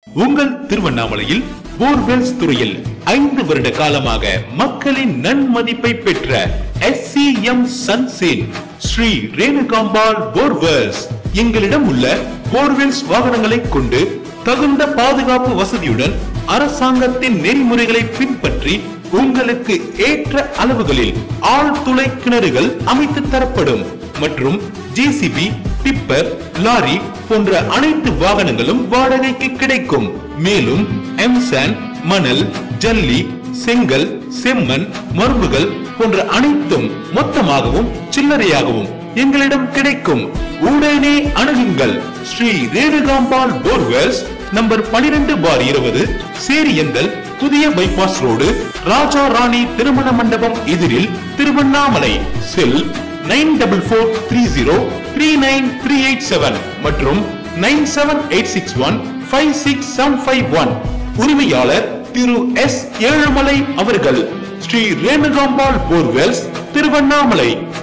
உங்கள் திருவண்ணாமலையில் போர்வெல்ஸ் துறையில் ஐந்து வருட காலமாக மக்களின் நன்மதிப்பை பெற்ற எஸ் சி எம் சன்சேன் ஸ்ரீ ரேணுகாம்பாள் போர்வெல்ஸ் எங்களிடம் உள்ள போர்வெல்ஸ் வாகனங்களை கொண்டு தகுந்த பாதுகாப்பு வசதியுடன் அரசாங்கத்தின் நெறிமுறைகளை பின்பற்றி உங்களுக்கு ஏற்ற அளவுகளில் ஆழ்துளை கிணறுகள் அமைத்து தரப்படும் மற்றும் ஜேசிபி டிப்பர் லாரி போன்ற அனைத்து வாகனங்களும் வாடகைக்கு கிடைக்கும் மேலும் எம்சான் மணல் ஜல்லி செங்கல் செம்மண் மரும்புகள் போன்ற அனைத்தும் மொத்தமாகவும் சில்லறையாகவும் எங்களிடம் கிடைக்கும் உடனே அணுகுங்கள் ஸ்ரீ ரேணுகாம்பாள் போர்வெல்ஸ் நம்பர் 12 பார் இருபது சேரியந்தல் புதிய பைபாஸ் ரோடு ராஜா ராணி திருமண மண்டபம் எதிரில் Tiruvannamalai cell nine double four three zero three nine three eight seven மற்றும் nine seven eight six one five six seven five one உரிமையாளர் திரு எஸ் ஏழுமலை அவர்கள் ஸ்ரீ ரேணுகாம்பாள் போர்வெல்ஸ் திருவண்ணாமலை